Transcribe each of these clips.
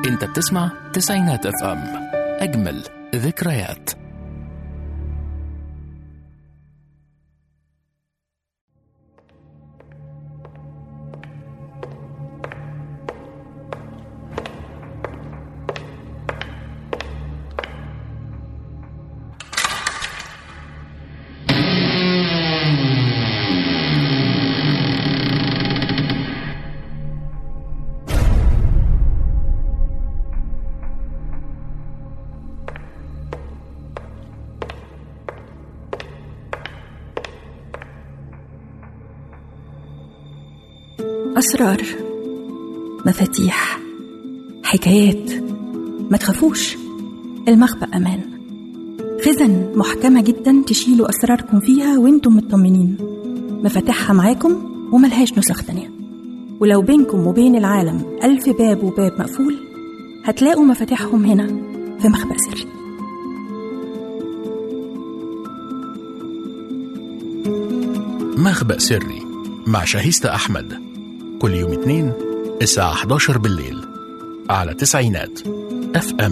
انت بتسمع تسعينات اف ام اجمل ذكريات أسرار مفاتيح حكايات ما تخافوش المخبأ أمان خزن محكمة جدا تشيلوا أسراركم فيها وانتم مطمنين مفاتيحها معاكم وملهاش نسخ تانية ولو بينكم وبين العالم ألف باب وباب مقفول هتلاقوا مفاتيحهم هنا في مخبأ سري مخبأ سري مع شاهيستة أحمد كل يوم اثنين الساعة 11 بالليل على تسعينات اف ام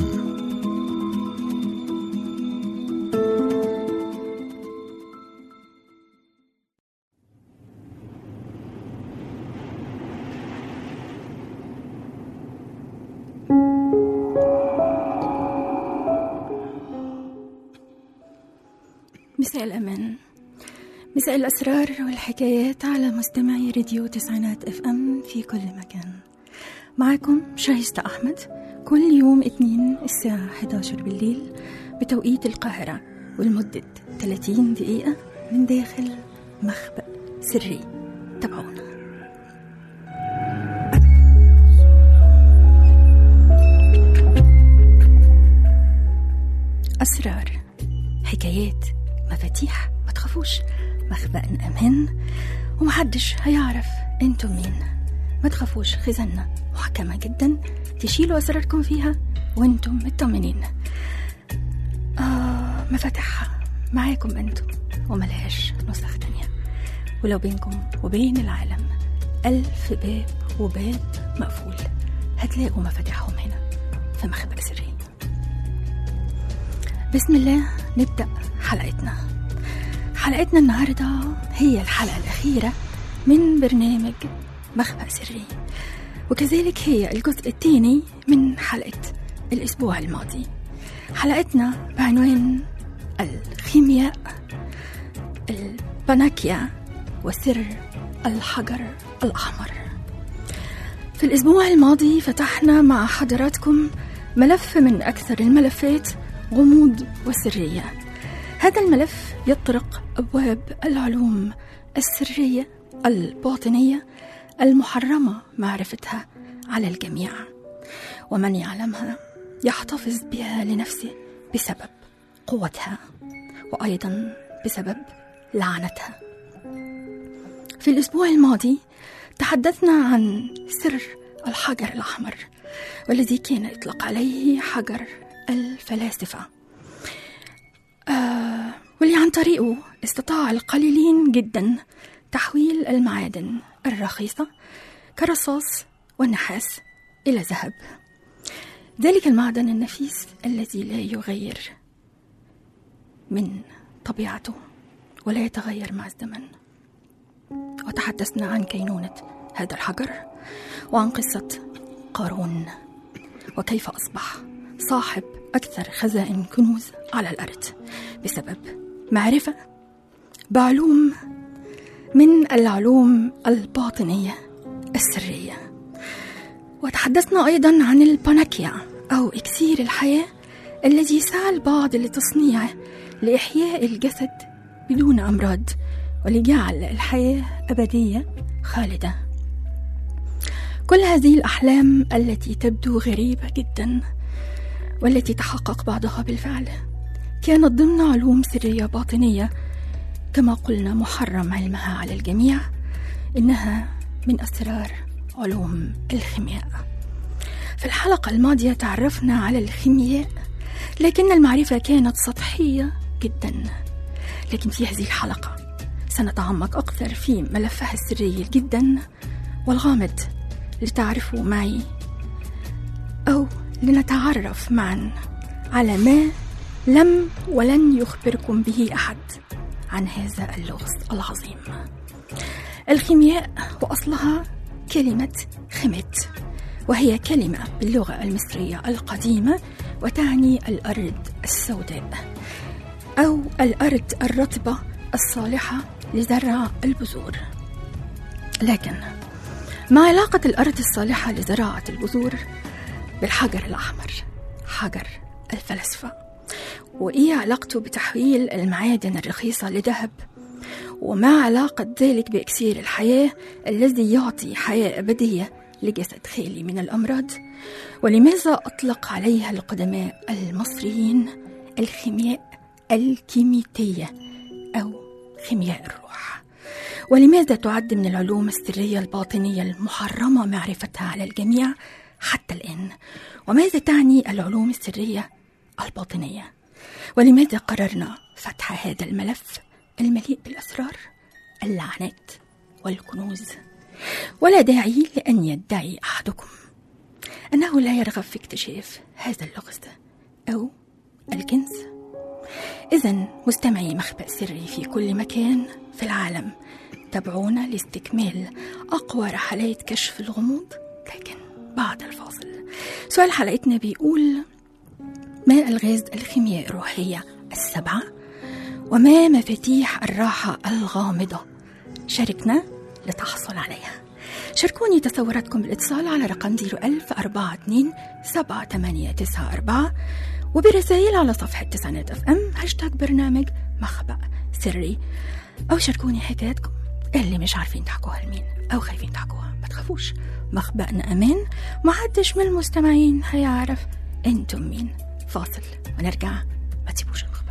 مساء الأمان مساء الأسرار والحكايات على مستمعي راديو تسعينات اف ام في كل مكان معكم شايستة أحمد كل يوم اثنين الساعة 11 بالليل بتوقيت القاهرة ولمدة 30 دقيقة من داخل مخبأ سري تابعونا أسرار حكايات مفاتيح ما تخافوش مخبأ أمان ومحدش هيعرف انتم مين ما تخافوش خزنة محكمة جدا تشيلوا أسراركم فيها وانتم مطمنين آه مفاتيحها معاكم انتم وملهاش نسخ تانية ولو بينكم وبين العالم ألف باب وباب مقفول هتلاقوا مفاتيحهم هنا في مخبأ سري بسم الله نبدأ حلقتنا حلقتنا النهاردة هي الحلقة الأخيرة من برنامج مخبأ سري وكذلك هي الجزء الثاني من حلقة الأسبوع الماضي حلقتنا بعنوان الخيمياء البناكيا وسر الحجر الأحمر في الأسبوع الماضي فتحنا مع حضراتكم ملف من أكثر الملفات غموض وسرية هذا الملف يطرق أبواب العلوم السرية الباطنية المحرمة معرفتها على الجميع ومن يعلمها يحتفظ بها لنفسه بسبب قوتها وأيضا بسبب لعنتها في الأسبوع الماضي تحدثنا عن سر الحجر الأحمر والذي كان يطلق عليه حجر الفلاسفة آه واللي عن طريقه استطاع القليلين جدا تحويل المعادن الرخيصة كالرصاص والنحاس إلى ذهب ذلك المعدن النفيس الذي لا يغير من طبيعته ولا يتغير مع الزمن وتحدثنا عن كينونة هذا الحجر وعن قصة قارون وكيف أصبح صاحب أكثر خزائن كنوز على الأرض بسبب معرفة بعلوم من العلوم الباطنية السرية وتحدثنا أيضا عن الباناكيا أو إكسير الحياة الذي سعى البعض لتصنيعه لإحياء الجسد بدون أمراض ولجعل الحياة أبدية خالدة كل هذه الأحلام التي تبدو غريبة جدا والتي تحقق بعضها بالفعل كانت ضمن علوم سرية باطنية كما قلنا محرم علمها على الجميع إنها من أسرار علوم الخيمياء في الحلقة الماضية تعرفنا على الخيمياء لكن المعرفة كانت سطحية جدا لكن في هذه الحلقة سنتعمق أكثر في ملفها السري جدا والغامض لتعرفوا معي أو لنتعرف معا على ما لم ولن يخبركم به أحد عن هذا اللغز العظيم الخيمياء وأصلها كلمة خمت وهي كلمة باللغة المصرية القديمة وتعني الأرض السوداء أو الأرض الرطبة الصالحة لزرع البذور لكن ما علاقة الأرض الصالحة لزراعة البذور بالحجر الأحمر حجر الفلسفة وإيه علاقته بتحويل المعادن الرخيصة لذهب وما علاقة ذلك بإكسير الحياة الذي يعطي حياة أبدية لجسد خالي من الأمراض ولماذا أطلق عليها القدماء المصريين الخيمياء الكيميتية أو خيمياء الروح ولماذا تعد من العلوم السرية الباطنية المحرمة معرفتها على الجميع حتى الآن وماذا تعني العلوم السرية الباطنية ولماذا قررنا فتح هذا الملف المليء بالأسرار اللعنات والكنوز ولا داعي لأن يدعي أحدكم أنه لا يرغب في اكتشاف هذا اللغز أو الكنز إذا مستمعي مخبأ سري في كل مكان في العالم تابعونا لاستكمال أقوى رحلات كشف الغموض لكن بعد الفاصل سؤال حلقتنا بيقول ما ألغاز الخيمياء الروحية السبعة وما مفاتيح الراحة الغامضة شاركنا لتحصل عليها شاركوني تصوراتكم بالاتصال على رقم 01042 7894 وبرسائل على صفحة تسعينات اف ام هاشتاج برنامج مخبأ سري أو شاركوني حكاياتكم اللي مش عارفين تحكوها لمين أو خايفين تحكوها ما تخافوش مخبأنا أمان محدش من المستمعين هيعرف انتم مين فاصل ونرجع ما تسيبوش المخبأ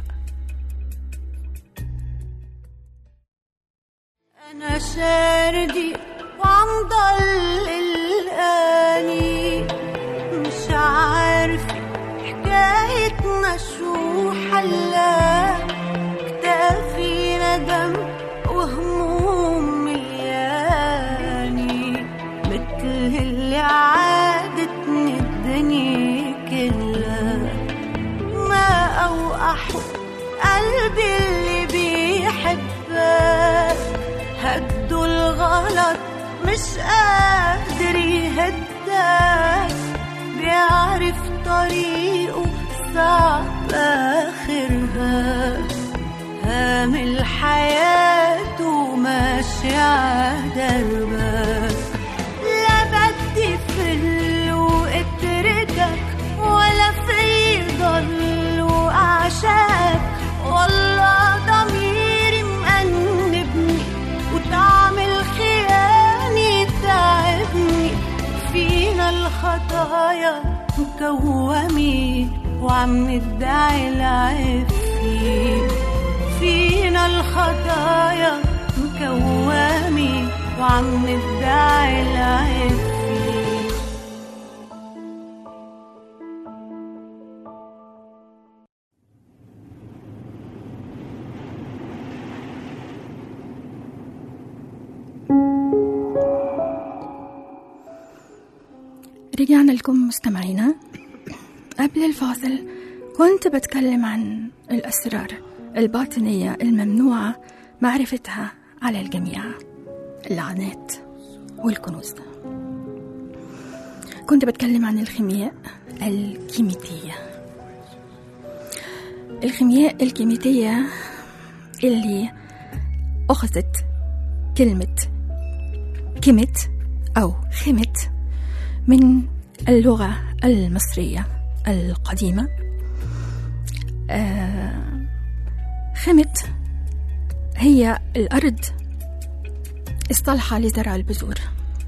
أنا شاردي وعم ضل الآني مش عارفة حكايتنا شو حلا كتافي ندم وهموم ملياني مثل اللي عادتني الدنيا كلها ما أوقح قلبي اللي بيحبك هدوا الغلط مش قادر يهدك بيعرف طريقه صعب آخرها هامل حياته ماشي عدربك لا بدي فل واتركك ولا في ضل وأعشاك والله ضميري مأنبني وطعم الخيانة تعبني فينا الخطايا مكومي وعم ندعي العفي فينا الخطايا مكومي وعم ندعي العفي رجعنا لكم مستمعينا قبل الفاصل كنت بتكلم عن الأسرار الباطنية الممنوعة معرفتها على الجميع اللعنات والكنوز كنت بتكلم عن الخيمياء الكيميائية الخيمياء الكيميائية اللي أخذت كلمة كيمت أو خمت من اللغة المصرية القديمة آه خمت هي الأرض الصالحة لزرع البذور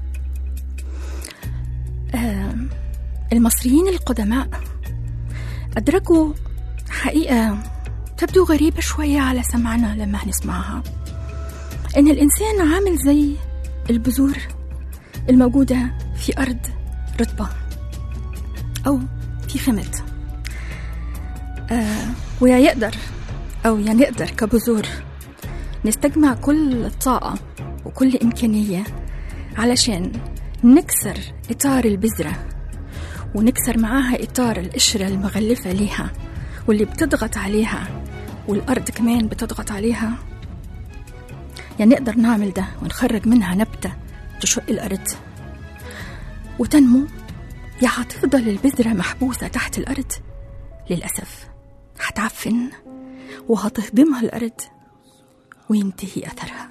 آه المصريين القدماء أدركوا حقيقة تبدو غريبة شوية على سمعنا لما هنسمعها إن الإنسان عامل زي البذور الموجودة في أرض رطبة أو في خمت آه ويا يقدر أو يا نقدر كبذور نستجمع كل الطاقة وكل إمكانية علشان نكسر إطار البذرة ونكسر معاها إطار القشرة المغلفة ليها واللي بتضغط عليها والأرض كمان بتضغط عليها يعني نقدر نعمل ده ونخرج منها نبتة تشق الأرض وتنمو يا هتفضل البذرة محبوسة تحت الأرض للأسف هتعفن وهتهضمها الأرض وينتهي أثرها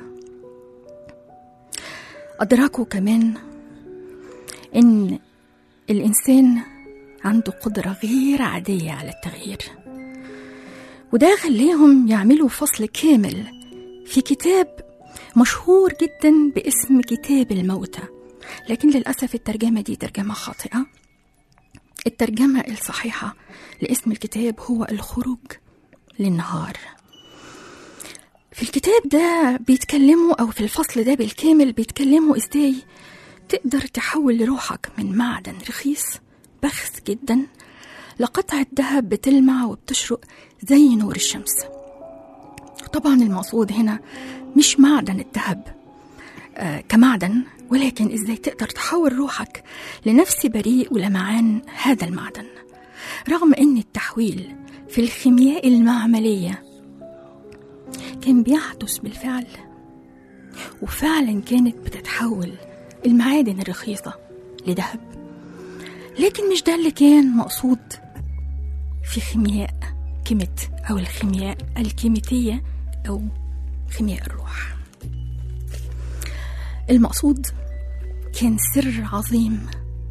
أدركوا كمان إن الإنسان عنده قدرة غير عادية على التغيير وده خليهم يعملوا فصل كامل في كتاب مشهور جدا باسم كتاب الموتى لكن للأسف الترجمة دي ترجمة خاطئة الترجمة الصحيحة لاسم الكتاب هو الخروج للنهار في الكتاب ده بيتكلموا أو في الفصل ده بالكامل بيتكلموا إزاي تقدر تحول روحك من معدن رخيص بخس جدا لقطعة ذهب بتلمع وبتشرق زي نور الشمس طبعا المقصود هنا مش معدن الذهب آه كمعدن ولكن ازاي تقدر تحول روحك لنفس بريء ولمعان هذا المعدن رغم ان التحويل في الخيمياء المعمليه كان بيحدث بالفعل وفعلا كانت بتتحول المعادن الرخيصة لذهب لكن مش ده اللي كان مقصود في خيمياء كيمت أو الخيمياء الكيميائية أو خيمياء الروح المقصود كان سر عظيم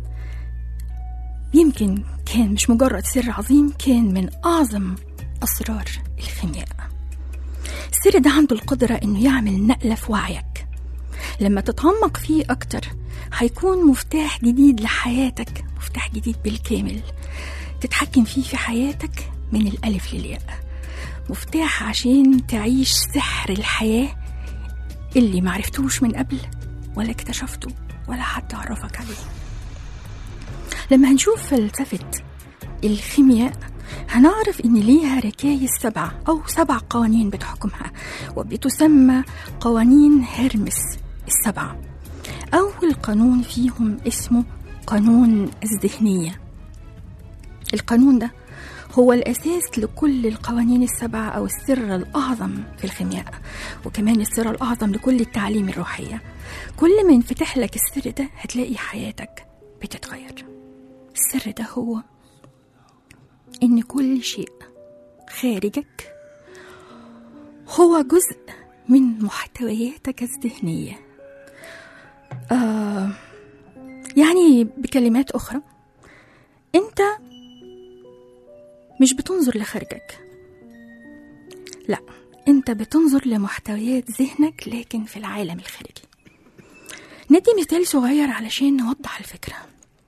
يمكن كان مش مجرد سر عظيم كان من أعظم أسرار الخيمياء السر ده عنده القدرة إنه يعمل نقلة في وعيك لما تتعمق فيه أكتر هيكون مفتاح جديد لحياتك مفتاح جديد بالكامل تتحكم فيه في حياتك من الألف للياء مفتاح عشان تعيش سحر الحياة اللي معرفتوش من قبل ولا اكتشفته ولا حد عرفك عليه لما هنشوف فلسفة الخيمياء هنعرف إن ليها ركايز سبعة أو سبع قوانين بتحكمها وبتسمى قوانين هرمس السبعة أول قانون فيهم اسمه قانون الذهنية القانون ده هو الأساس لكل القوانين السبعة أو السر الأعظم في الخيمياء وكمان السر الأعظم لكل التعليم الروحية كل ما ينفتح لك السر ده هتلاقي حياتك بتتغير السر ده هو إن كل شيء خارجك هو جزء من محتوياتك الذهنية آه يعني بكلمات أخرى أنت مش بتنظر لخارجك لا أنت بتنظر لمحتويات ذهنك لكن في العالم الخارجي ندي مثال صغير علشان نوضح الفكرة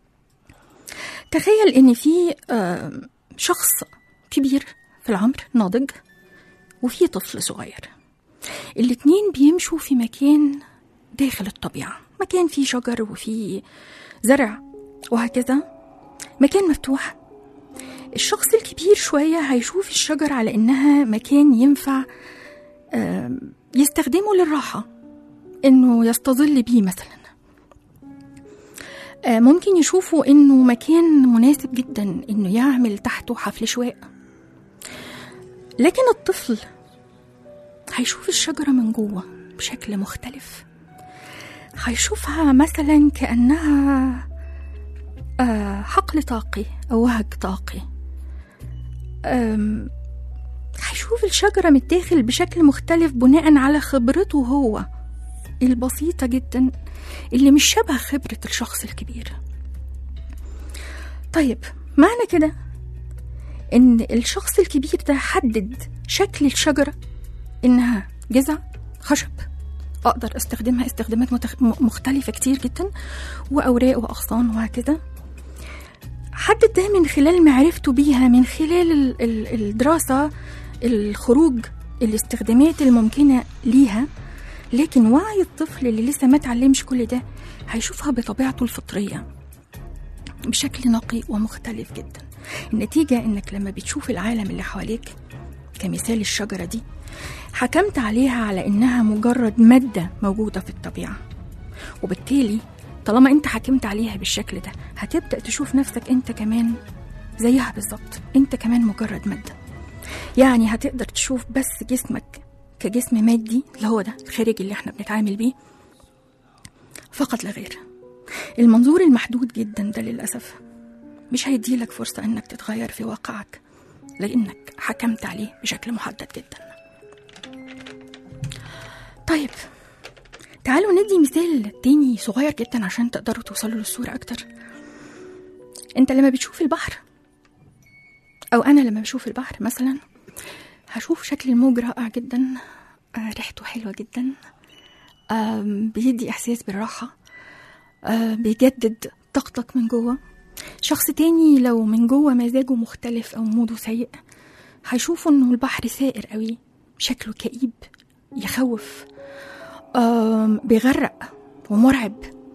تخيل إن في آه شخص كبير في العمر ناضج وفي طفل صغير الاتنين بيمشوا في مكان داخل الطبيعة مكان فيه شجر وفيه زرع وهكذا مكان مفتوح الشخص الكبير شوية هيشوف الشجر على إنها مكان ينفع يستخدمه للراحة إنه يستظل بيه مثلا ممكن يشوفوا إنه مكان مناسب جدا إنه يعمل تحته حفل شواء لكن الطفل هيشوف الشجرة من جوه بشكل مختلف هيشوفها مثلا كأنها حقل طاقي أو وهج طاقي هيشوف الشجرة من الداخل بشكل مختلف بناء على خبرته هو البسيطة جدا اللي مش شبه خبرة الشخص الكبير طيب معنى كده إن الشخص الكبير ده حدد شكل الشجرة إنها جذع خشب أقدر أستخدمها استخدامات متخ... مختلفة كتير جدا وأوراق وأغصان وهكذا حدد ده من خلال معرفته بيها من خلال ال... ال... الدراسة الخروج الاستخدامات الممكنة ليها لكن وعي الطفل اللي لسه ما تعلمش كل ده هيشوفها بطبيعته الفطرية بشكل نقي ومختلف جدا النتيجة انك لما بتشوف العالم اللي حواليك كمثال الشجرة دي حكمت عليها على انها مجرد مادة موجودة في الطبيعة وبالتالي طالما انت حكمت عليها بالشكل ده هتبدأ تشوف نفسك انت كمان زيها بالظبط انت كمان مجرد مادة يعني هتقدر تشوف بس جسمك كجسم مادي اللي هو ده الخارجي اللي احنا بنتعامل بيه فقط لا غير المنظور المحدود جدا ده للأسف مش هيديلك فرصة انك تتغير في واقعك لانك حكمت عليه بشكل محدد جدا طيب تعالوا ندي مثال تاني صغير جدا عشان تقدروا توصلوا للصورة أكتر أنت لما بتشوف البحر أو أنا لما بشوف البحر مثلا هشوف شكل الموج رائع جدا آه، ريحته حلوة جدا آم، بيدي إحساس بالراحة آه، بيجدد طاقتك من جوه شخص تاني لو من جوه مزاجه مختلف أو موده سيء هيشوفوا إنه البحر سائر قوي شكله كئيب يخوف آم، بيغرق ومرعب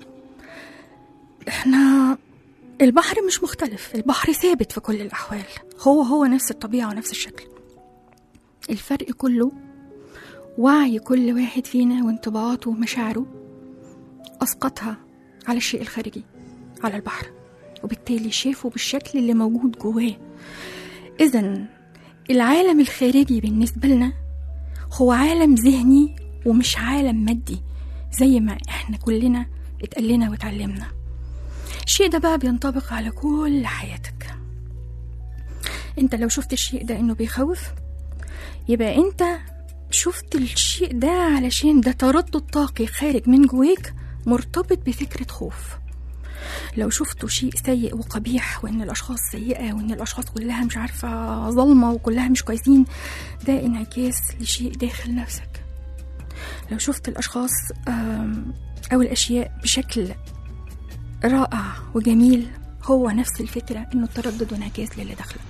احنا البحر مش مختلف البحر ثابت في كل الأحوال هو هو نفس الطبيعة ونفس الشكل الفرق كله وعي كل واحد فينا وانطباعاته ومشاعره أسقطها على الشيء الخارجي على البحر وبالتالي شافه بالشكل اللي موجود جواه إذا العالم الخارجي بالنسبة لنا هو عالم ذهني ومش عالم مادي زي ما احنا كلنا اتقلنا واتعلمنا الشيء ده بقى بينطبق على كل حياتك انت لو شفت الشيء ده انه بيخوف يبقى انت شفت الشيء ده علشان ده تردد طاقي خارج من جواك مرتبط بفكرة خوف لو شفتوا شيء سيء وقبيح وان الاشخاص سيئه وان الاشخاص كلها مش عارفه ظلمه وكلها مش كويسين ده انعكاس لشيء داخل نفسك لو شفت الاشخاص آم، او الاشياء بشكل رائع وجميل هو نفس الفكره انه التردد وانعكاس للي داخلك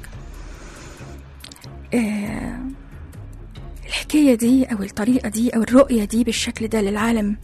آه، الحكايه دي او الطريقه دي او الرؤيه دي بالشكل ده للعالم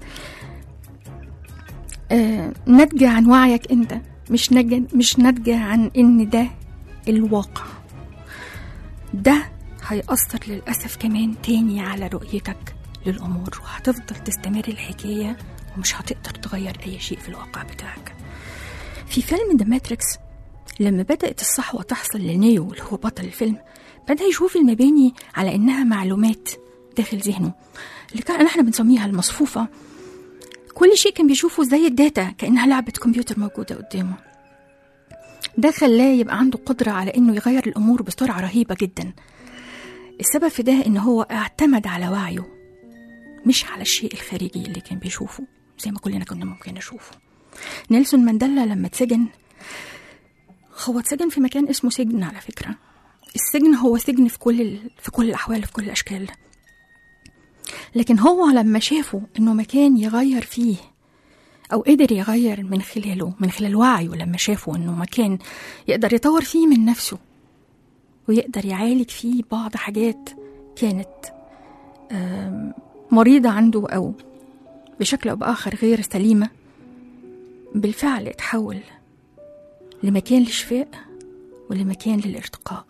آه، ناتجة عن وعيك انت مش ناتجة مش ناتجة عن ان ده الواقع ده هيأثر للأسف كمان تاني على رؤيتك للأمور وهتفضل تستمر الحكاية ومش هتقدر تغير أي شيء في الواقع بتاعك في فيلم ذا ماتريكس لما بدأت الصحوة تحصل لنيو اللي هو بطل الفيلم بدأ يشوف المباني على إنها معلومات داخل ذهنه اللي كان احنا بنسميها المصفوفة كل شيء كان بيشوفه زي الداتا كأنها لعبة كمبيوتر موجودة قدامه ده خلاه يبقى عنده قدرة على إنه يغير الأمور بسرعة رهيبة جدا السبب في ده إن هو اعتمد على وعيه مش على الشيء الخارجي اللي كان بيشوفه زي ما كلنا كنا ممكن نشوفه نيلسون مانديلا لما اتسجن هو اتسجن في مكان اسمه سجن على فكرة السجن هو سجن في كل ال... في كل الأحوال في كل الأشكال لكن هو لما شافه إنه مكان يغير فيه أو قدر يغير من خلاله من خلال وعيه لما شافه إنه مكان يقدر يطور فيه من نفسه ويقدر يعالج فيه بعض حاجات كانت آم، مريضة عنده أو بشكل أو بآخر غير سليمة بالفعل اتحول لمكان للشفاء ولمكان للارتقاء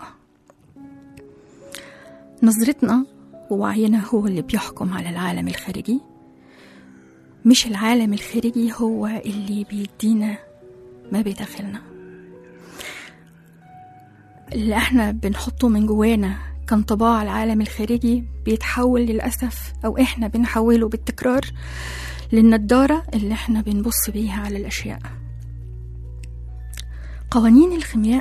نظرتنا ووعينا هو اللي بيحكم على العالم الخارجي مش العالم الخارجي هو اللي بيدينا ما بداخلنا اللي احنا بنحطه من جوانا كانطباع العالم الخارجي بيتحول للأسف أو احنا بنحوله بالتكرار للنضارة اللي احنا بنبص بيها على الأشياء قوانين الخيمياء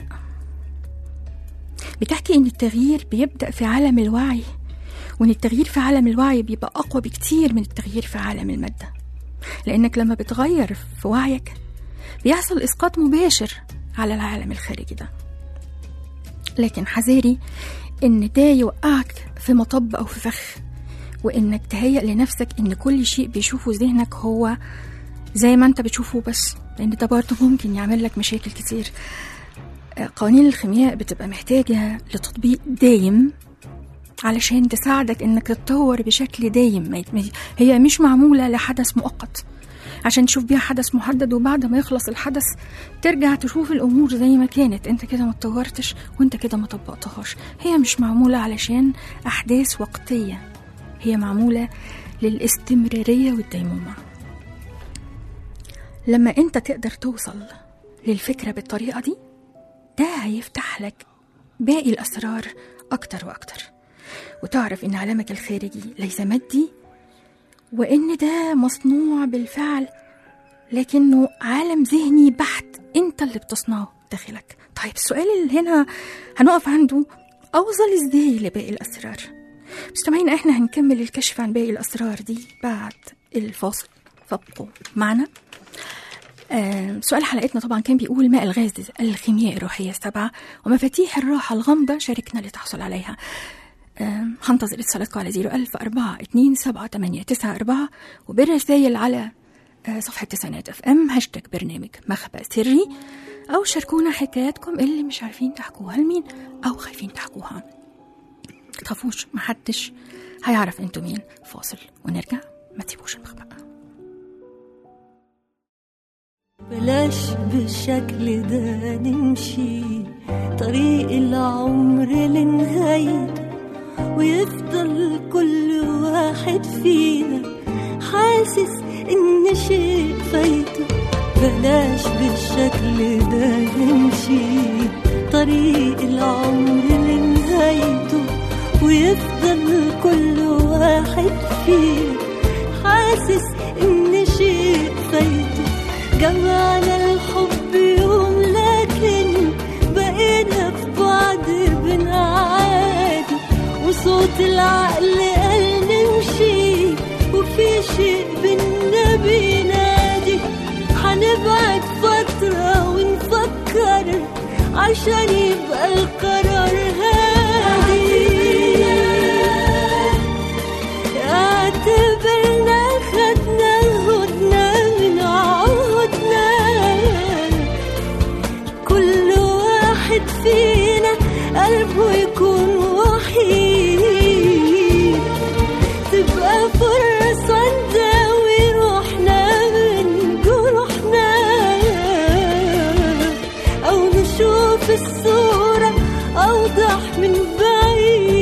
بتحكي إن التغيير بيبدأ في عالم الوعي وإن التغيير في عالم الوعي بيبقى أقوى بكتير من التغيير في عالم المادة لأنك لما بتغير في وعيك بيحصل إسقاط مباشر على العالم الخارجي ده لكن حذاري إن ده يوقعك في مطب أو في فخ وإنك تهيأ لنفسك إن كل شيء بيشوفه ذهنك هو زي ما أنت بتشوفه بس لأن ده برضه ممكن يعمل لك مشاكل كتير آه، قوانين الخيمياء بتبقى محتاجة لتطبيق دايم علشان تساعدك إنك تتطور بشكل دايم ما يت- ما- هي مش معمولة لحدث مؤقت عشان تشوف بيها حدث محدد وبعد ما يخلص الحدث ترجع تشوف الامور زي ما كانت انت كده ما اتطورتش وانت كده ما طبقتهاش هي مش معموله علشان احداث وقتيه هي معموله للاستمراريه والديمومه لما انت تقدر توصل للفكرة بالطريقة دي ده هيفتح لك باقي الأسرار أكتر وأكتر وتعرف إن عالمك الخارجي ليس مادي وإن ده مصنوع بالفعل لكنه عالم ذهني بحت انت اللي بتصنعه داخلك طيب السؤال اللي هنا هنقف عنده اوصل ازاي لباقي الاسرار مستمعين احنا هنكمل الكشف عن باقي الاسرار دي بعد الفاصل فابقوا معنا آه سؤال حلقتنا طبعا كان بيقول ما الغاز الخيميائي الروحية السبعة ومفاتيح الراحة الغامضة شاركنا لتحصل عليها آه هنتظر اتصالاتكم على 01000 4 2 7 8 9 4 وبالرسائل على آه صفحة تسعينات اف ام هاشتاج برنامج مخبأ سري أو شاركونا حكاياتكم اللي مش عارفين تحكوها لمين أو خايفين تحكوها تخافوش محدش هيعرف انتوا مين فاصل ونرجع ما تسيبوش المخبأ بلاش بالشكل ده نمشي طريق العمر لنهايته ويفضل كل واحد فينا حاسس ان شيء فايته بلاش بالشكل ده نمشي طريق العمر لنهايته ويفضل كل واحد فينا حاسس ان شيء فايته جمعنا الحب يوم لكن بقينا في بعض بنعادي وصوت العقل قال نمشي وفي شيء بينا بينادي هنبعد فترة ونفكر عشان يبقى القرار هادي اعتبرنا خدنا هدنا من عهدنا كل واحد فينا قلبه يكون وحيد تبقى فرصة نداوي روحنا من جروحنا أو نشوف الصورة أوضح من بعيد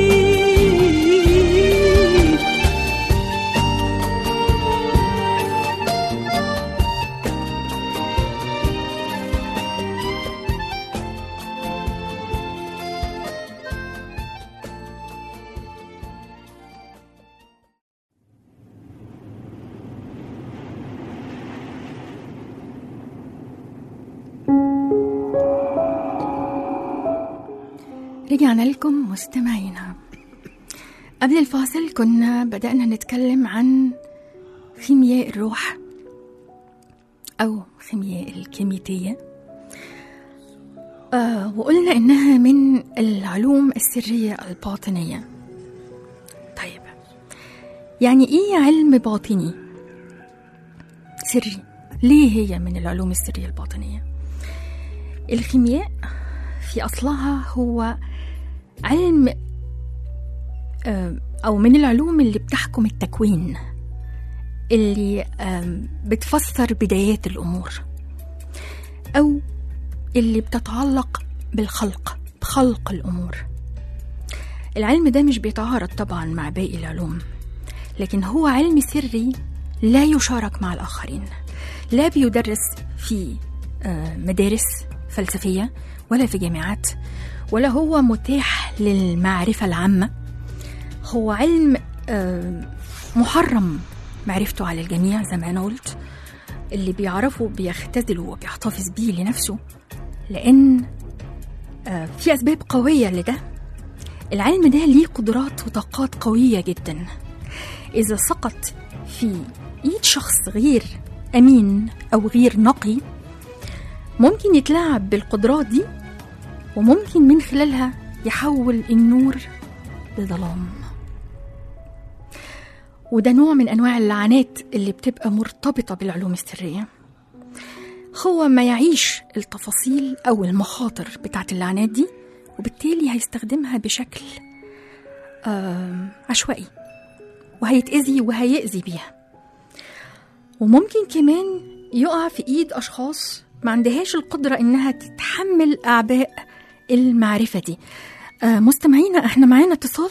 رجعنا لكم مستمعينا قبل الفاصل كنا بدأنا نتكلم عن خيمياء الروح أو خيمياء الكيميائية آه وقلنا إنها من العلوم السرية الباطنية طيب يعني إيه علم باطني سري ليه هي من العلوم السرية الباطنية الخيمياء في أصلها هو علم آه، أو من العلوم اللي بتحكم التكوين اللي آم، بتفسر بدايات الأمور أو اللي بتتعلق بالخلق بخلق الأمور العلم ده مش بيتعارض طبعا مع باقي العلوم لكن هو علم سري لا يشارك مع الآخرين لا بيدرس في آه، مدارس فلسفية ولا في جامعات ولا هو متاح للمعرفة العامة هو علم آه، محرم معرفته على الجميع زي ما أنا قلت اللي بيعرفه بيختزله وبيحتفظ بيه لنفسه لأن آه، في أسباب قوية لده العلم ده ليه قدرات وطاقات قوية جدا إذا سقط في إيد شخص غير أمين أو غير نقي ممكن يتلاعب بالقدرات دي وممكن من خلالها يحول النور لظلام وده نوع من انواع اللعنات اللي بتبقى مرتبطه بالعلوم السريه هو ما يعيش التفاصيل او المخاطر بتاعت اللعنات دي وبالتالي هيستخدمها بشكل آم، عشوائي وهيتأذي وهيأذي بيها وممكن كمان يقع في ايد اشخاص ما عندهاش القدره انها تتحمل اعباء المعرفه دي آه مستمعينا احنا معانا اتصال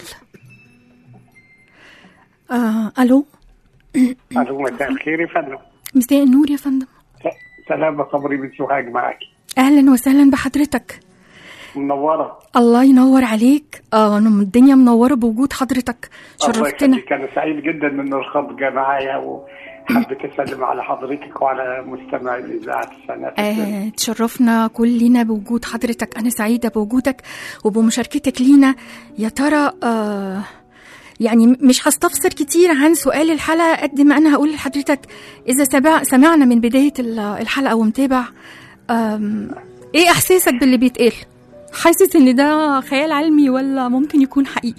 آه الو الو مساء الخير يا فندم مساء النور يا فندم سلامة صبري من سوهاج معاكي اهلا وسهلا بحضرتك منورة الله ينور عليك اه أنا الدنيا منوره بوجود حضرتك الله شرفتنا يخليك أنا سعيد جدا من الخط جه معايا وحبيت أسلم على حضرتك وعلى مستمعي الإذاعة السنة آه تشرفنا كلنا بوجود حضرتك أنا سعيدة بوجودك وبمشاركتك لينا يا ترى آه يعني مش هستفسر كتير عن سؤال الحلقة قد ما أنا هقول لحضرتك إذا سمع سمعنا من بداية ال- الحلقة ومتابع آم، إيه إحساسك باللي بيتقال؟ حاسس إن ده خيال علمي ولا ممكن يكون حقيقي؟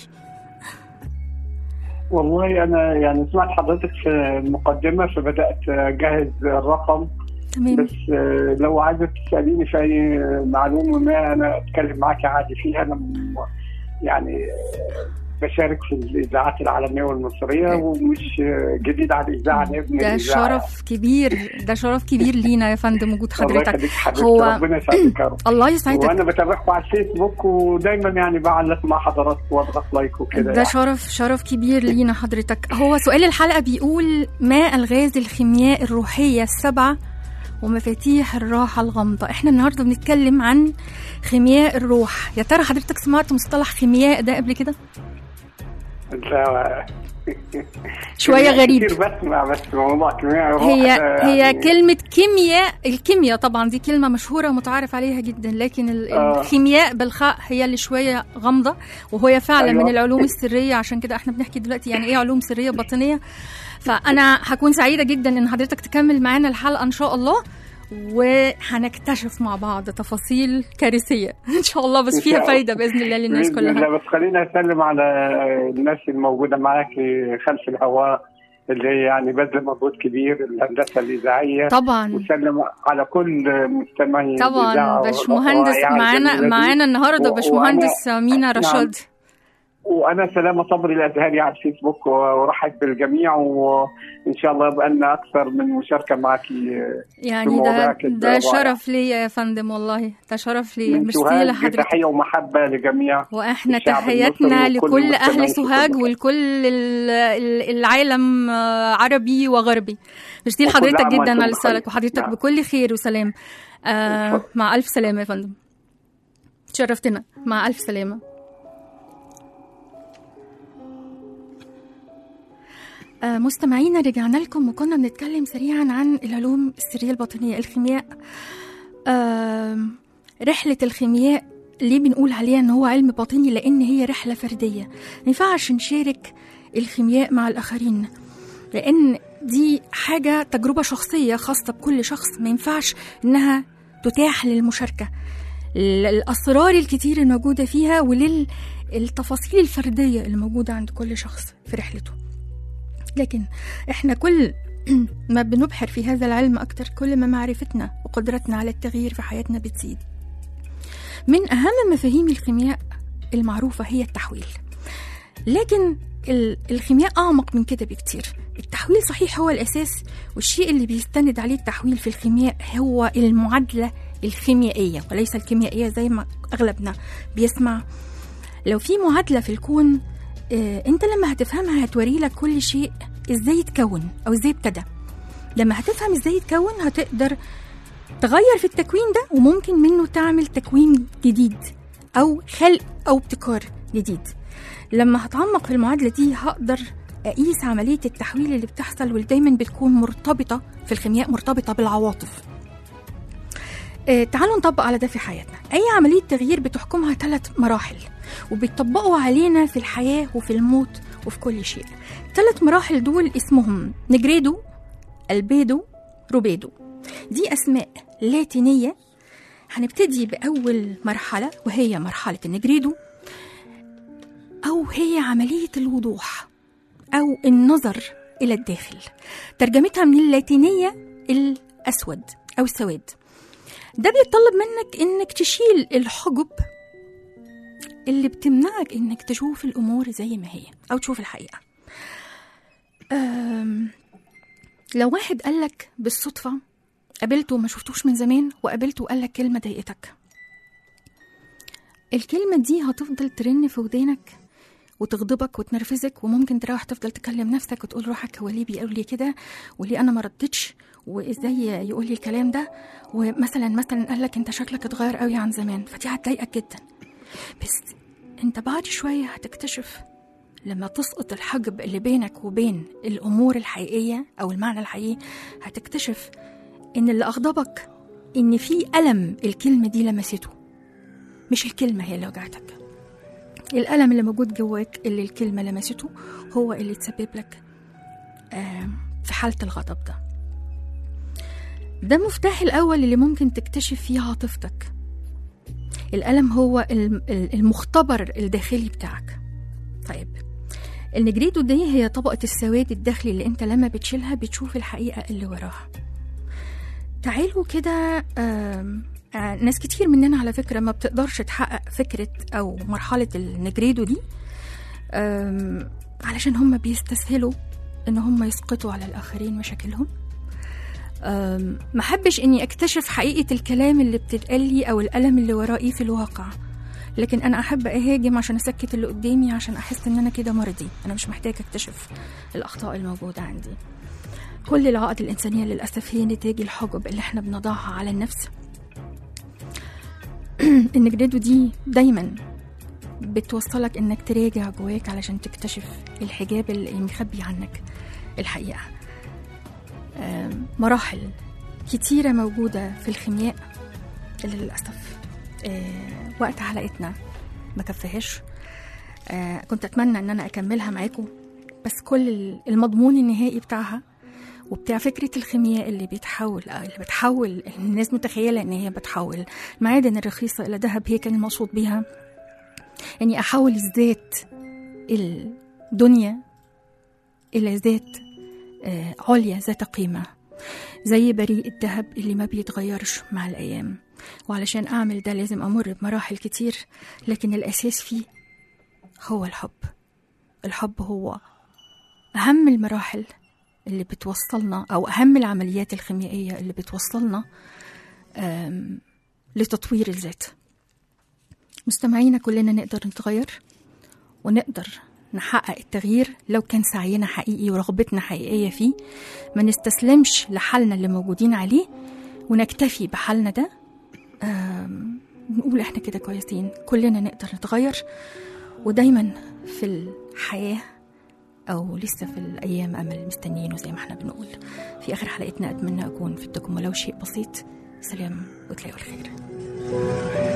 والله أنا يعني سمعت حضرتك في المقدمة فبدأت أجهز الرقم تمام بس آه، لو عايزة تسأليني في أي معلومة ما أنا أتكلم معاكي عادي فيها أنا م- يعني آه، بشارك في الإذاعات العالمية والمصرية ومش آه، جديد على الإذاعة أنا ابن ده الإذاعة. شرف كبير ده شرف كبير لينا يا فندم وجود الله حضرتك يخليك حبيبتي هو ربنا يسعدك يا رب الله يسعدك وانا بتابعكم على الفيسبوك ودايما يعني بعلق مع حضراتكم واضغط لايك وكده ده يعني. شرف شرف كبير لينا حضرتك هو سؤال الحلقة بيقول ما ألغاز الخيمياء الروحية السبعة ومفاتيح الراحة الغامضة احنا النهاردة بنتكلم عن خيمياء الروح يا ترى حضرتك سمعت مصطلح خيمياء ده قبل كده لا شوية غريب كتير بسمع بس موضوع كيمياء الروح هي ده هي يعني كلمة كيمياء الكيمياء طبعا دي كلمة مشهورة ومتعارف عليها جدا لكن ال- آه. الخيمياء بالخاء هي اللي شوية غامضة وهي فعلا أيوة. من العلوم السرية عشان كده احنا بنحكي دلوقتي يعني ايه علوم سرية باطنية فأنا هكون سعيدة جدا إن حضرتك تكمل معانا الحلقة إن شاء الله وهنكتشف مع بعض تفاصيل كارثية إن شاء الله بس إن فيها شاء الله. فايدة بإذن الله للناس بإذن كلها الله بس خليني اسلم على الناس الموجوده معاك خلف الهواء اللي هي يعني بذل مجهود كبير الهندسه الاذاعيه طبعا وسلم على كل مستمعي طبعا الإذاعة باشمهندس والرائعة معانا الجميلة دي. معانا النهارده و- باشمهندس مينا نعم. رشاد وانا سلامه صبري الازهري على الفيسبوك وارحب بالجميع وان شاء الله يبقى لنا اكثر من مشاركه معك يعني مواضيع ده كده ده رائعة. شرف ليا يا فندم والله ده شرف ليا من ميرسي سوهاج لحضرتك تحيه ومحبه لجميع واحنا الشعب تحياتنا المصري وكل لكل اهل مستمعين في سوهاج كل مكان. ولكل ال- ال- العالم آه، عربي وغربي ميرسي وكل لحضرتك عام جدا وأنتم على بخير. رسالك وحضرتك نعم. بكل خير وسلام آه اتفضل. مع الف سلامه يا فندم شرفتنا مع الف سلامه آه، مستمعينا رجعنا لكم وكنا بنتكلم سريعا عن العلوم السرية الباطنية الخيمياء آم، رحلة الخيمياء ليه بنقول عليها ان هو علم باطني لان هي رحلة فردية ما ينفعش نشارك الخيمياء مع الاخرين لان دي حاجة تجربة شخصية خاصة بكل شخص ما ينفعش انها تتاح للمشاركة الاسرار الكتير الموجودة فيها وللتفاصيل الفردية اللي موجودة عند كل شخص في رحلته لكن احنا كل ما بنبحر في هذا العلم أكتر كل ما معرفتنا وقدرتنا على التغيير في حياتنا بتزيد من أهم مفاهيم الخيمياء المعروفة هي التحويل لكن ال- الخيمياء أعمق من كده بكتير التحويل صحيح هو الأساس والشيء اللي بيستند عليه التحويل في الخيمياء هو المعادلة الخيميائية وليس الكيميائية زي ما أغلبنا بيسمع لو في معادلة في الكون آه، انت لما هتفهمها هتوري لك كل شيء ازاي يتكون او ازاي ابتدى لما هتفهم ازاي يتكون هتقدر تغير في التكوين ده وممكن منه تعمل تكوين جديد او خلق او ابتكار جديد لما هتعمق في المعادلة دي هقدر أقيس عملية التحويل اللي بتحصل واللي دايما بتكون مرتبطة في الخيمياء مرتبطة بالعواطف آه، تعالوا نطبق على ده في حياتنا أي عملية تغيير بتحكمها ثلاث مراحل وبيطبقوا علينا في الحياة وفي الموت وفي كل شيء ثلاث مراحل دول اسمهم نجريدو البيدو روبيدو دي أسماء لاتينية هنبتدي بأول مرحلة وهي مرحلة النجريدو أو هي عملية الوضوح أو النظر إلى الداخل ترجمتها من اللاتينية الأسود أو السواد ده بيتطلب منك إنك تشيل الحجب اللي بتمنعك إنك تشوف الأمور زي ما هي أو تشوف الحقيقة أم لو واحد قالك بالصدفة قابلته ما شفتوش من زمان وقابلته وقالك كلمة ضايقتك الكلمة دي هتفضل ترن في ودانك وتغضبك وتنرفزك وممكن تروح تفضل تكلم نفسك وتقول روحك هو ليه بيقول لي كده وليه انا ما ردتش وازاي يقول لي الكلام ده ومثلا مثلا قال لك انت شكلك اتغير قوي عن زمان فدي هتضايقك جدا بس انت بعد شويه هتكتشف لما تسقط الحجب اللي بينك وبين الامور الحقيقيه او المعنى الحقيقي هتكتشف ان اللي اغضبك ان في الم الكلمه دي لمسته مش الكلمه هي اللي وجعتك الالم اللي موجود جواك اللي الكلمه لمسته هو اللي تسبب لك آه، في حاله الغضب ده ده المفتاح الاول اللي ممكن تكتشف فيه عاطفتك الالم هو الم- المختبر الداخلي بتاعك طيب النجريدو دي هي طبقة السواد الداخلي اللي انت لما بتشيلها بتشوف الحقيقة اللي وراها تعالوا كده آم، آه، ناس كتير مننا على فكرة ما بتقدرش تحقق فكرة أو مرحلة النجريدو دي آم، علشان هم بيستسهلوا إن هم يسقطوا على الآخرين مشاكلهم آم، ما حبش إني أكتشف حقيقة الكلام اللي بتتقال لي أو الألم اللي ورائي في الواقع لكن انا احب اهاجم عشان اسكت اللي قدامي عشان احس ان انا كده مرضي انا مش محتاج اكتشف الاخطاء الموجوده عندي كل العقد الانسانيه للاسف هي نتاج الحجب اللي احنا بنضعها على النفس النجدادو دي دايما بتوصلك انك تراجع جواك علشان تكتشف الحجاب اللي مخبي عنك الحقيقه آم، مراحل كتيره موجوده في الخيمياء اللي للاسف آه، وقت حلقتنا ما كفهاش آه، كنت اتمنى ان انا اكملها معاكم بس كل ال- المضمون النهائي بتاعها وبتاع فكرة الخيمياء اللي بيتحول آه، اللي بتحول الناس متخيلة ان هي بتحول المعادن الرخيصة الى ذهب هي كان المقصود بيها اني احول الذات الدنيا الى ذات آه، عليا ذات قيمة زي بريء الذهب اللي ما بيتغيرش مع الأيام وعلشان أعمل ده لازم أمر بمراحل كتير لكن الأساس فيه هو الحب الحب هو أهم المراحل اللي بتوصلنا أو أهم العمليات الخيميائية اللي بتوصلنا آم، لتطوير الذات مستمعينا كلنا نقدر نتغير ونقدر نحقق التغيير لو كان سعينا حقيقي ورغبتنا حقيقية فيه ما نستسلمش لحالنا اللي موجودين عليه ونكتفي بحالنا ده آم، نقول احنا كده كويسين كلنا نقدر نتغير ودايما في الحياة أو لسه في الأيام أمل مستنيينه زي ما احنا بنقول في آخر حلقتنا أتمنى أكون فدتكم ولو شيء بسيط سلام وتلاقوا الخير